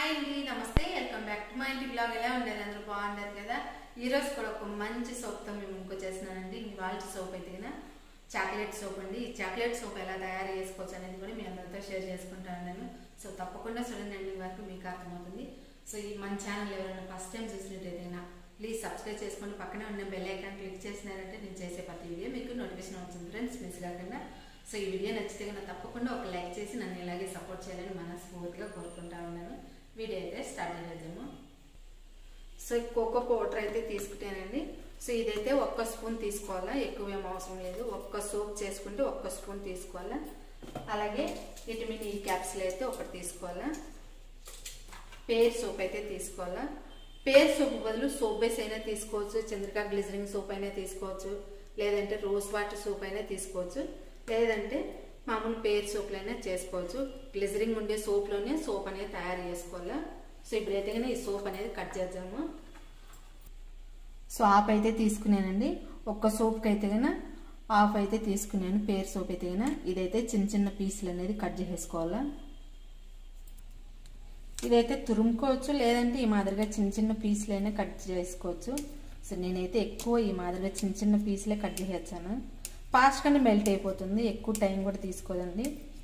అండి నమస్తే welcome back to మా ఇంటి బ్లాగ్ ఎలా ఉండేది అందరూ బాగుంటారు కదా ఈ రోజు కూడా ఒక మంచి సోప్తో మేము ముందుకు వచ్చేసినానండి ఇవాళ సోప్ అయితే కదా చాక్లెట్ సోప్ అండి ఈ చాక్లెట్ సోప్ ఎలా తయారు చేసుకోవచ్చు అనేది కూడా మీ అందరితో షేర్ చేసుకుంటాను నేను సో తప్పకుండా చూడండి అండి వరకు మీకు అర్థమవుతుంది సో ఈ మన ఛానల్ ఎవరైనా ఫస్ట్ టైం చూసినట్టయితే ప్లీజ్ సబ్స్క్రైబ్ చేసుకోండి పక్కనే ఉన్న బెల్ ఐకాన్ క్లిక్ చేసినారంటే నేను చేసే ప్రతి వీడియో మీకు నోటిఫికేషన్ అవుతుంది ఫ్రెండ్స్ మిస్ కాకుండా సో ఈ వీడియో నచ్చితే కనుక తప్పకుండా ఒక లైక్ చేసి నన్ను ఇలాగే సపోర్ట్ చేయాలని మనస్ఫూర్తిగా కోరుకుంటా ఉన్నాను వీడియో అయితే స్టార్ట్ చేద్దాము సో ఈ కోకో పౌడర్ అయితే తీసుకుంటానండి సో ఇదైతే ఒక్క స్పూన్ తీసుకోవాలా ఎక్కువ ఏం అవసరం లేదు ఒక్క సోప్ చేసుకుంటే ఒక్క స్పూన్ తీసుకోవాలా అలాగే విటమిన్ ఈ క్యాప్సిల్ అయితే ఒకటి తీసుకోవాలా పేర్ సోప్ అయితే తీసుకోవాలా పేర్ సోప్ బదులు సోప్ బేస్ అయినా తీసుకోవచ్చు చంద్రికా గ్లిజరింగ్ సోప్ అయినా తీసుకోవచ్చు లేదంటే రోజ్ వాటర్ సోప్ అయినా తీసుకోవచ్చు లేదంటే మామూలు పేర్ సోప్లైనా చేసుకోవచ్చు గ్లిజరింగ్ ఉండే సోప్లోనే సోప్ అనేది తయారు చేసుకోవాలా సో ఇప్పుడైతే కానీ ఈ సోప్ అనేది కట్ చేద్దాము సో ఆఫ్ అయితే తీసుకున్నానండి ఒక్క సోప్కి అయితే కన్నా ఆఫ్ అయితే తీసుకున్నాను పేర్ సోప్ అయితే కన్నా ఇదైతే చిన్న చిన్న పీసులు అనేది కట్ చేసేసుకోవాలా ఇదైతే తురుముకోవచ్చు లేదంటే ఈ మాదిరిగా చిన్న చిన్న పీసులైనా కట్ చేసుకోవచ్చు సో నేనైతే ఎక్కువ ఈ మాదిరిగా చిన్న చిన్న పీసులే కట్ చేసేసాను ఫాస్ట్గానే మెల్ట్ అయిపోతుంది ఎక్కువ టైం కూడా తీసుకోదండి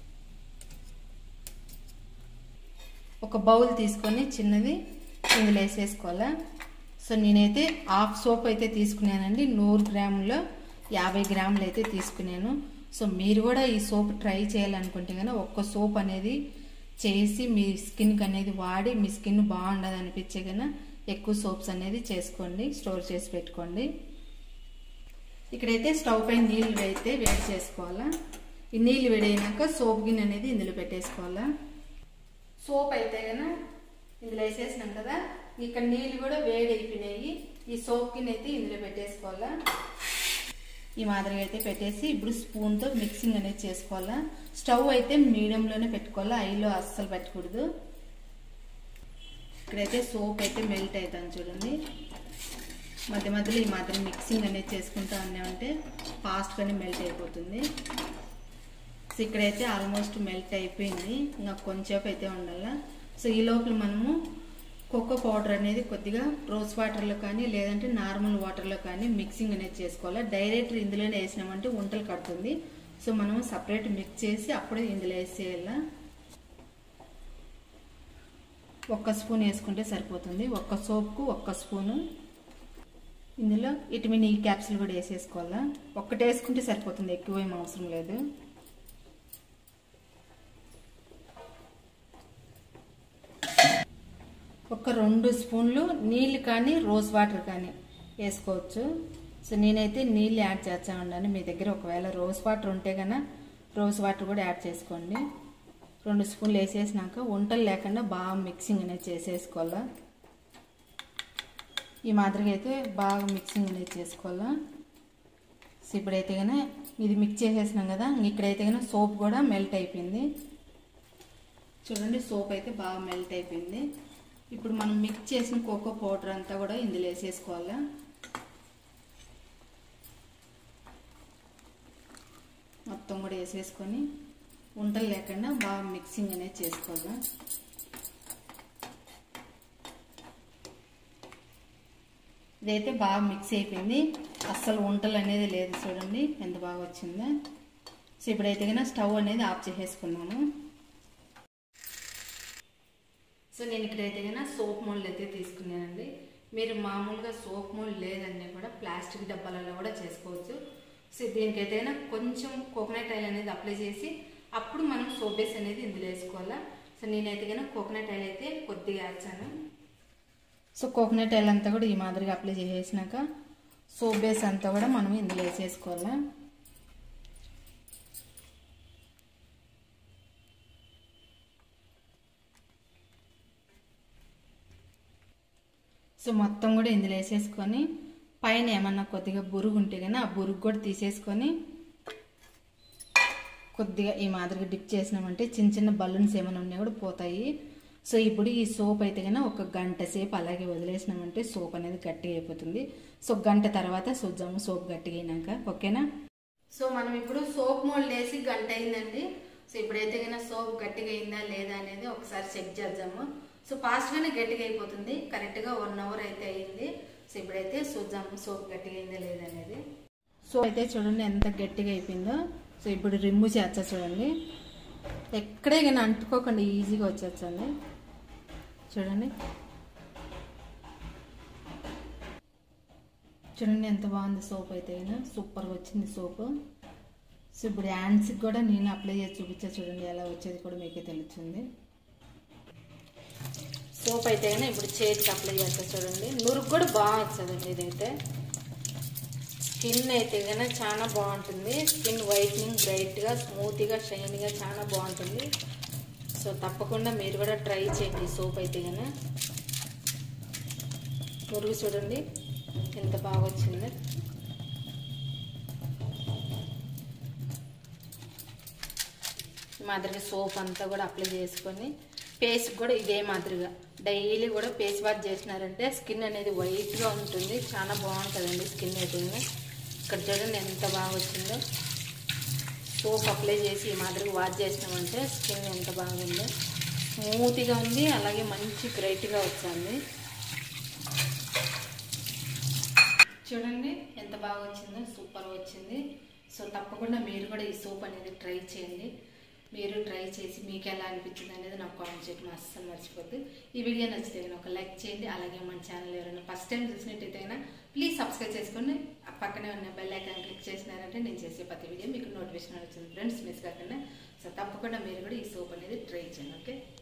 ఒక బౌల్ తీసుకొని చిన్నది ఇందులో వేసేసుకోవాలా సో నేనైతే హాఫ్ సోప్ అయితే తీసుకున్నానండి నూరు గ్రాములో యాభై గ్రాములు అయితే తీసుకున్నాను సో మీరు కూడా ఈ సోప్ ట్రై చేయాలనుకుంటే కనుక ఒక్క సోప్ అనేది చేసి మీ స్కిన్కి అనేది వాడి మీ స్కిన్ బాగుండదు అనిపించే కన్నా ఎక్కువ సోప్స్ అనేది చేసుకోండి స్టోర్ చేసి పెట్టుకోండి ఇక్కడైతే స్టవ్ పై నీళ్ళు అయితే వేడి చేసుకోవాలా ఈ నీళ్ళు వేడైనాక సోప్ గిన్నె అనేది ఇందులో పెట్టేసుకోవాలా సోప్ అయితే కనుక ఇందులో వేసేసినాం కదా ఇక్కడ నీళ్ళు కూడా వేడి అయిపోయినాయి ఈ సోప్ గిన్నె అయితే ఇందులో పెట్టేసుకోవాలా ఈ మాదిరిగా అయితే పెట్టేసి ఇప్పుడు స్పూన్తో మిక్సింగ్ అనేది చేసుకోవాలా స్టవ్ అయితే మీడియంలోనే పెట్టుకోవాలా ఐలో అస్సలు పెట్టకూడదు ఇక్కడైతే సోప్ అయితే మెల్ట్ అవుతాను చూడండి మధ్య మధ్యలో ఈ మాత్రం మిక్సింగ్ అనేది చేసుకుంటా ఉన్నామంటే ఫాస్ట్గానే మెల్ట్ అయిపోతుంది సో ఇక్కడైతే ఆల్మోస్ట్ మెల్ట్ అయిపోయింది ఇంకా కొంచెంసేపు అయితే ఉండాల సో ఈ లోపల మనము కోకో పౌడర్ అనేది కొద్దిగా రోజ్ వాటర్లో కానీ లేదంటే నార్మల్ వాటర్లో కానీ మిక్సింగ్ అనేది చేసుకోవాలి డైరెక్ట్ ఇందులోనే వేసినామంటే వంటలు కడుతుంది సో మనం సపరేట్ మిక్స్ చేసి అప్పుడే ఇందులో వేసేయాల ఒక్క స్పూన్ వేసుకుంటే సరిపోతుంది ఒక్క సోప్కు ఒక్క స్పూను ఇందులో విటమిన్ ఈ క్యాప్సిల్ కూడా వేసేసుకోవాలా ఒక్కటి వేసుకుంటే సరిపోతుంది ఎక్కువ ఏం అవసరం లేదు ఒక రెండు స్పూన్లు నీళ్ళు కానీ రోజ్ వాటర్ కానీ వేసుకోవచ్చు సో నేనైతే నీళ్ళు యాడ్ చేస్తా ఉన్నాను మీ దగ్గర ఒకవేళ రోజ్ వాటర్ ఉంటే కన్నా రోజ్ వాటర్ కూడా యాడ్ చేసుకోండి రెండు స్పూన్లు వేసేసినాక వంటలు లేకుండా బాగా మిక్సింగ్ అనేది చేసేసుకోవాలా ఈ మాదిరిగా అయితే బాగా మిక్సింగ్ అనేది చేసుకోవాలా సో ఇప్పుడైతే కన్నా ఇది మిక్స్ చేసేసినాం కదా ఇక్కడైతే కన్నా సోప్ కూడా మెల్ట్ అయిపోయింది చూడండి సోప్ అయితే బాగా మెల్ట్ అయిపోయింది ఇప్పుడు మనం మిక్స్ చేసిన కోకో పౌడర్ అంతా కూడా ఇందులో వేసేసుకోవాలా మొత్తం కూడా వేసేసుకొని వంటలు లేకుండా బాగా మిక్సింగ్ అనేది చేసుకోవాలా ఇదైతే బాగా మిక్స్ అయిపోయింది అస్సలు వంటలు అనేది లేదు చూడండి ఎంత బాగా వచ్చిందో సో ఇప్పుడైతే కన్నా స్టవ్ అనేది ఆఫ్ చేసేసుకున్నాము సో నేను ఇక్కడైతే కన్నా సోప్ మోల్డ్ అయితే తీసుకున్నానండి మీరు మామూలుగా సోప్ మోల్డ్ లేదన్నీ కూడా ప్లాస్టిక్ డబ్బాలలో కూడా చేసుకోవచ్చు సో దీనికైతే కొంచెం కోకోనట్ ఆయిల్ అనేది అప్లై చేసి అప్పుడు మనం సోప్ బేస్ అనేది ఇందులో వేసుకోవాలా సో నేనైతే కన్నా కోకోనట్ ఆయిల్ అయితే కొద్దిగా వేస్తాను సో కోకోనట్ ఆయిల్ అంతా కూడా ఈ మాదిరిగా అప్లై చేసేసినాక సోప్ బేస్ అంతా కూడా మనం ఇందులో వేసేసుకోవాలా సో మొత్తం కూడా ఇందులో వేసేసుకొని పైన ఏమన్నా కొద్దిగా బురుగు ఉంటే కానీ ఆ బురుగు కూడా తీసేసుకొని కొద్దిగా ఈ మాదిరిగా డిప్ చేసినామంటే చిన్న చిన్న బలూన్స్ ఏమైనా ఉన్నా కూడా పోతాయి సో ఇప్పుడు ఈ సోప్ అయితే కన్నా ఒక గంట సేపు అలాగే వదిలేసినామంటే సోప్ అనేది గట్టిగా అయిపోతుంది సో గంట తర్వాత చూద్దాము సోప్ గట్టిగా అయినాక ఓకేనా సో మనం ఇప్పుడు సోప్ మోల్డ్ వేసి గంట అయిందండి సో ఇప్పుడైతే కన్నా సోప్ గట్టిగా అయిందా లేదా అనేది ఒకసారి చెక్ చేద్దాము సో ఫాస్ట్గానే గట్టిగా అయిపోతుంది కరెక్ట్గా వన్ అవర్ అయితే అయింది సో ఇప్పుడైతే చూద్దాం సోప్ గట్టిగా అయిందా లేదనేది సో అయితే చూడండి ఎంత గట్టిగా అయిపోయిందో సో ఇప్పుడు రిమూవ్ చేస్తా చూడండి ఎక్కడే కానీ అంటుకోకుండా ఈజీగా వచ్చేచ్చండి చూడండి చూడండి ఎంత బాగుంది సోప్ అయితే సూపర్గా వచ్చింది సోపు సో ఇప్పుడు హ్యాండ్స్కి కూడా నేను అప్లై చేసి చూపించా చూడండి ఎలా వచ్చేది కూడా మీకే తెలుస్తుంది సోప్ అయితే కానీ ఇప్పుడు చేతికి అప్లై చేస్తా చూడండి నురుగు కూడా బాగా వస్తుందండి ఇదైతే స్కిన్ అయితే కనుక చాలా బాగుంటుంది స్కిన్ వైట్నింగ్ బ్రైట్గా స్మూత్గా షైన్గా చాలా బాగుంటుంది సో తప్పకుండా మీరు కూడా ట్రై చేయండి ఈ సోప్ అయితే కనుక మురుగు చూడండి ఎంత బాగా వచ్చింది ఈ మాదిరిగా సోప్ అంతా కూడా అప్లై చేసుకొని ఫేస్ కూడా ఇదే మాదిరిగా డైలీ కూడా ఫేస్ వాష్ చేసినారంటే స్కిన్ అనేది వైట్గా ఉంటుంది చాలా బాగుంటుందండి స్కిన్ అయితే ఇక్కడ చూడండి ఎంత బాగా వచ్చిందో సోప్ అప్లై చేసి ఈ మాదిరిగా వాష్ చేసినామంటే స్కిన్ ఎంత బాగుందో స్మూత్గా ఉంది అలాగే మంచి బ్రైట్గా వచ్చింది చూడండి ఎంత బాగా వచ్చిందో సూపర్ వచ్చింది సో తప్పకుండా మీరు కూడా ఈ సోప్ అనేది ట్రై చేయండి మీరు ట్రై చేసి మీకు ఎలా అనిపించింది అనేది నాకు కామెంట్ చేయడం అస్సలు మర్చిపోద్దు ఈ వీడియో నచ్చితే కనుక ఒక లైక్ చేయండి అలాగే మన ఛానల్ ఎవరైనా ఫస్ట్ టైం చూసినట్టయితే కనుక ప్లీజ్ సబ్స్క్రైబ్ చేసుకోండి ఆ పక్కనే ఉన్న బెల్ ఐకాన్ క్లిక్ చేసినారంటే నేను చేసే ప్రతి వీడియో మీకు నోటిఫికేషన్ వచ్చింది ఫ్రెండ్స్ మిస్ కాకుండా సో తప్పకుండా మీరు కూడా ఈ సోప్ అనేది ట్రై చేయండి ఓకే